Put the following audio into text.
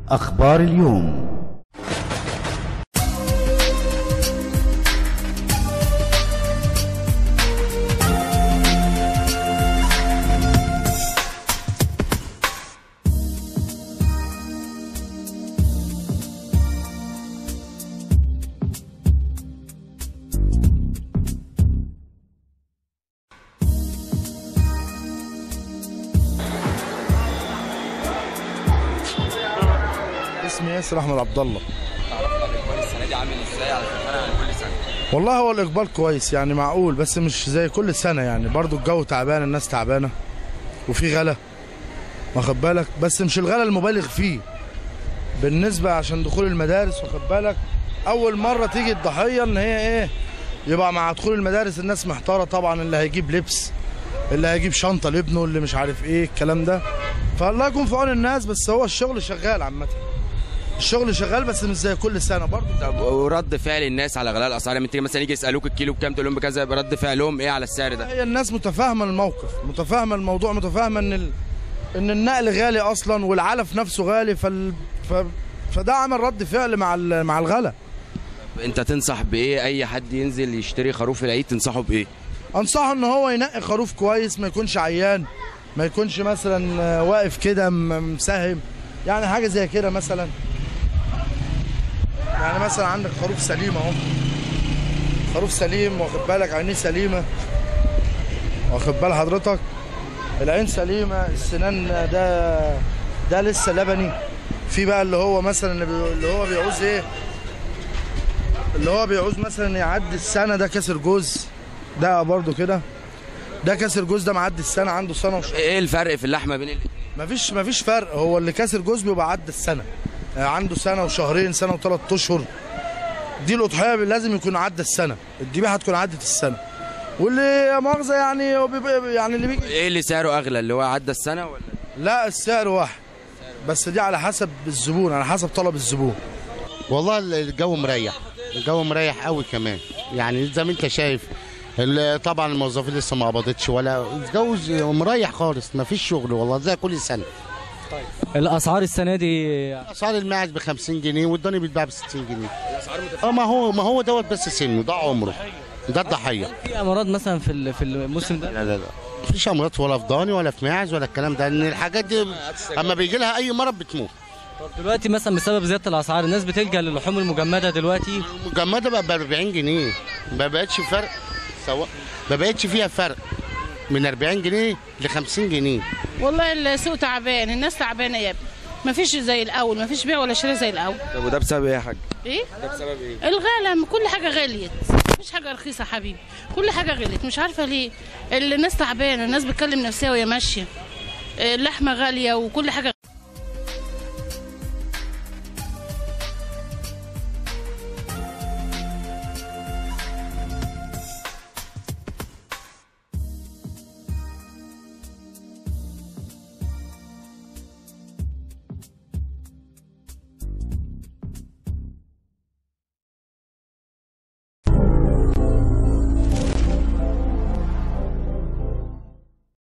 أخبار اليوم اسمي ياسر احمد عبد الله الاقبال السنه دي عامل ازاي على الفرقه عن كل سنه والله هو الاقبال كويس يعني معقول بس مش زي كل سنه يعني برضو الجو تعبان الناس تعبانه وفي غلا واخد بالك بس مش الغلا المبالغ فيه بالنسبه عشان دخول المدارس واخد بالك اول مره تيجي الضحيه ان هي ايه يبقى مع دخول المدارس الناس محتاره طبعا اللي هيجيب لبس اللي هيجيب شنطه لابنه اللي مش عارف ايه الكلام ده فالله يكون في عون الناس بس هو الشغل شغال عامه الشغل شغال بس مش زي كل سنه برضه طب ورد فعل الناس على غلاء الاسعار لما تيجي مثلا يجي يسالوك الكيلو بكام تقول لهم بكذا رد فعلهم ايه على السعر ده هي الناس متفاهمه الموقف متفاهمه الموضوع متفاهمه ان ال... ان النقل غالي اصلا والعلف نفسه غالي فال... ف... فده عمل رد فعل مع ال... مع الغلا انت تنصح بايه اي حد ينزل يشتري خروف العيد تنصحه بايه انصحه ان هو ينقي خروف كويس ما يكونش عيان ما يكونش مثلا آه، واقف كده م- مساهم يعني حاجه زي كده مثلا يعني مثلا عندك خروف سليم اهو خروف سليم واخد بالك عينيه سليمه واخد بال حضرتك العين سليمه السنان ده ده لسه لبني في بقى اللي هو مثلا اللي بي- اللي هو بيعوز ايه اللي هو بيعوز مثلا يعدي السنه ده كسر جوز ده برضو كده ده كسر جوز ده معدي السنه عنده سنه وش... ايه الفرق في اللحمه بين ال... مفيش مفيش فرق هو اللي كسر جوز بيبقى عدى السنه آه، عنده سنه وشهرين سنه وثلاث اشهر دي الاضحيه لازم يكون عدى السنه الذبيحه تكون عدت السنه واللي مؤاخذه يعني هو بيبقى يعني اللي بيجي ايه اللي سعره اغلى اللي هو عدى السنه ولا لا السعر واحد بس دي على حسب الزبون على حسب طلب الزبون والله الجو مريح الجو مريح قوي كمان يعني زي ما انت شايف ال- طبعا الموظفين لسه ما قبضتش ولا الجو ز- مريح خالص ما فيش شغل والله زي كل سنه الاسعار السنه دي اسعار الماعز ب 50 جنيه والضاني بيتباع ب 60 جنيه اه ما هو ما هو دوت بس سنه ده عمره ده الضحيه في امراض مثلا في ال- في الموسم ده لا لا لا مفيش امراض ولا في ضاني ولا في ماعز ولا الكلام ده لان الحاجات دي اما بيجي لها اي مرض بتموت دلوقتي مثلا بسبب زياده الاسعار الناس بتلجا للحوم المجمده دلوقتي المجمده بقى ب 40 جنيه ما بقتش فرق سواء ما بقتش فيها فرق من 40 جنيه ل 50 جنيه والله السوق تعبان الناس تعبانه يا ابني مفيش زي الاول مفيش بيع ولا شراء زي الاول طب وده بسبب ايه يا حاج ايه ده بسبب ايه الغلا كل حاجه غليت مفيش حاجه رخيصه يا حبيبي كل حاجه غليت مش عارفه ليه الناس تعبانه الناس بتكلم نفسها وهي ماشيه اللحمه غاليه وكل حاجه